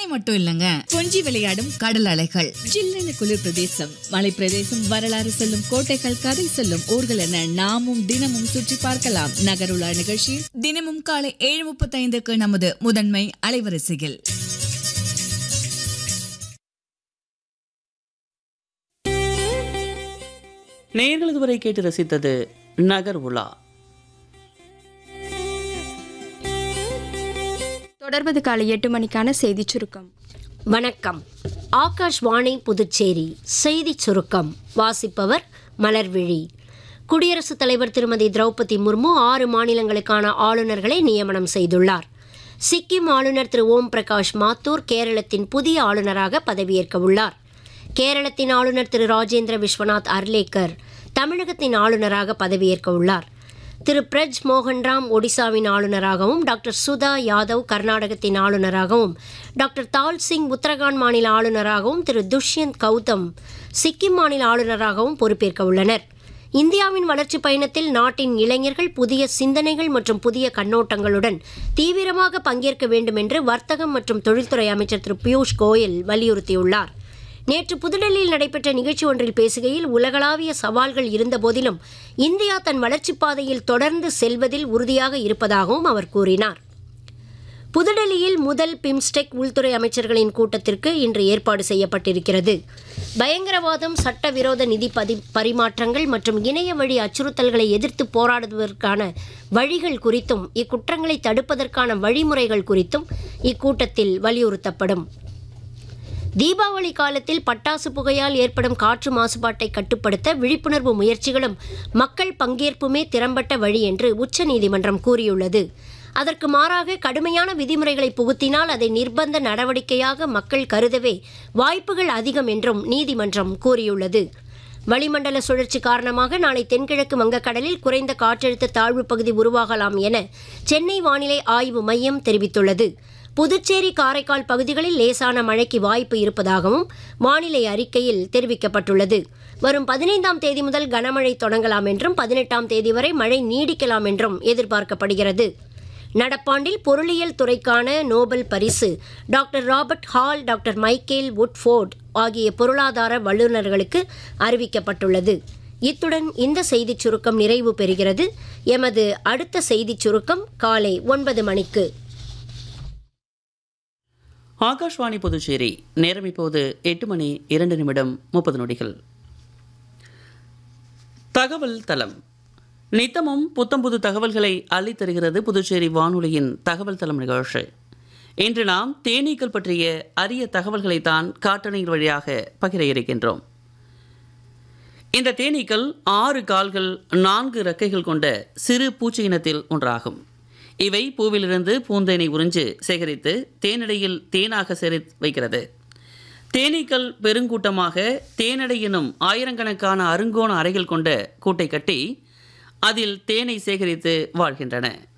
மட்டும் இல்லங்க கொஞ்சி விளையாடும் கடல் அலைகள் ஜில்லென குளிர் பிரதேசம் மலை பிரதேசம் வரலாறு சொல்லும் கோட்டைகள் கதை சொல்லும் ஊர்கள் என நாமும் தினமும் சுற்றி பார்க்கலாம் நகருலா நிகழ்ச்சியில் தினமும் காலை ஏழு முப்பத்தைந்துக்கு நமது முதன்மை அலைவரிசையில் நேயர்கள் இதுவரை கேட்டு ரசித்தது நகர் உலா தொடர்வது காலை எட்டு மணிக்கான செய்திச் சுருக்கம் வணக்கம் ஆகாஷ்வாணி புதுச்சேரி செய்தி சுருக்கம் வாசிப்பவர் மலர்விழி குடியரசுத் தலைவர் திருமதி திரௌபதி முர்மு ஆறு மாநிலங்களுக்கான ஆளுநர்களை நியமனம் செய்துள்ளார் சிக்கிம் ஆளுநர் திரு ஓம் பிரகாஷ் மாத்தூர் கேரளத்தின் புதிய ஆளுநராக பதவியேற்க உள்ளார் கேரளத்தின் ஆளுநர் திரு ராஜேந்திர விஸ்வநாத் அர்லேக்கர் தமிழகத்தின் ஆளுநராக பதவியேற்க உள்ளார் திரு பிரஜ் மோகன்ராம் ஒடிசாவின் ஆளுநராகவும் டாக்டர் சுதா யாதவ் கர்நாடகத்தின் ஆளுநராகவும் டாக்டர் தால் சிங் உத்தரகாண்ட் மாநில ஆளுநராகவும் திரு துஷ்யந்த் கௌதம் சிக்கிம் மாநில ஆளுநராகவும் பொறுப்பேற்க உள்ளனர் இந்தியாவின் வளர்ச்சி பயணத்தில் நாட்டின் இளைஞர்கள் புதிய சிந்தனைகள் மற்றும் புதிய கண்ணோட்டங்களுடன் தீவிரமாக பங்கேற்க வேண்டும் என்று வர்த்தகம் மற்றும் தொழில்துறை அமைச்சர் திரு பியூஷ் கோயல் வலியுறுத்தியுள்ளார் நேற்று புதுடெல்லியில் நடைபெற்ற நிகழ்ச்சி ஒன்றில் பேசுகையில் உலகளாவிய சவால்கள் இருந்தபோதிலும் இந்தியா தன் வளர்ச்சிப் பாதையில் தொடர்ந்து செல்வதில் உறுதியாக இருப்பதாகவும் அவர் கூறினார் புதுடெல்லியில் முதல் பிம்ஸ்டெக் உள்துறை அமைச்சர்களின் கூட்டத்திற்கு இன்று ஏற்பாடு செய்யப்பட்டிருக்கிறது பயங்கரவாதம் சட்டவிரோத நிதி பதி பரிமாற்றங்கள் மற்றும் இணைய வழி அச்சுறுத்தல்களை எதிர்த்து போராடுவதற்கான வழிகள் குறித்தும் இக்குற்றங்களை தடுப்பதற்கான வழிமுறைகள் குறித்தும் இக்கூட்டத்தில் வலியுறுத்தப்படும் தீபாவளி காலத்தில் பட்டாசு புகையால் ஏற்படும் காற்று மாசுபாட்டை கட்டுப்படுத்த விழிப்புணர்வு முயற்சிகளும் மக்கள் பங்கேற்புமே திறம்பட்ட வழி என்று உச்சநீதிமன்றம் கூறியுள்ளது அதற்கு மாறாக கடுமையான விதிமுறைகளை புகுத்தினால் அதை நிர்பந்த நடவடிக்கையாக மக்கள் கருதவே வாய்ப்புகள் அதிகம் என்றும் நீதிமன்றம் கூறியுள்ளது வளிமண்டல சுழற்சி காரணமாக நாளை தென்கிழக்கு வங்கக்கடலில் குறைந்த காற்றழுத்த தாழ்வு பகுதி உருவாகலாம் என சென்னை வானிலை ஆய்வு மையம் தெரிவித்துள்ளது புதுச்சேரி காரைக்கால் பகுதிகளில் லேசான மழைக்கு வாய்ப்பு இருப்பதாகவும் வானிலை அறிக்கையில் தெரிவிக்கப்பட்டுள்ளது வரும் பதினைந்தாம் தேதி முதல் கனமழை தொடங்கலாம் என்றும் பதினெட்டாம் தேதி வரை மழை நீடிக்கலாம் என்றும் எதிர்பார்க்கப்படுகிறது நடப்பாண்டில் பொருளியல் துறைக்கான நோபல் பரிசு doctor Robert Hall doctor Michael Woodford ஆகிய பொருளாதார வல்லுநர்களுக்கு அறிவிக்கப்பட்டுள்ளது இத்துடன் இந்த செய்திச் சுருக்கம் நிறைவு பெறுகிறது எமது அடுத்த செய்திச் சுருக்கம் காலை ஒன்பது மணிக்கு ஆகாஷ்வாணி புதுச்சேரி நேரம் இப்போது எட்டு மணி இரண்டு நிமிடம் முப்பது நொடிகள் தகவல் தளம் நித்தமும் புத்தம்புது தகவல்களை அள்ளித் தருகிறது புதுச்சேரி வானொலியின் தகவல் தளம் நிகழ்ச்சி இன்று நாம் தேனீக்கள் பற்றிய அரிய தகவல்களைத்தான் காட்டணிகள் வழியாக பகிர இருக்கின்றோம் இந்த தேனீக்கள் ஆறு கால்கள் நான்கு ரெக்கைகள் கொண்ட சிறு பூச்சி இனத்தில் ஒன்றாகும் இவை பூவிலிருந்து பூந்தேனை உறிஞ்சு சேகரித்து தேனடையில் தேனாக சேரி வைக்கிறது தேனீக்கள் பெருங்கூட்டமாக தேனடை எனும் ஆயிரக்கணக்கான அருங்கோண அறைகள் கொண்ட கூட்டை கட்டி அதில் தேனை சேகரித்து வாழ்கின்றன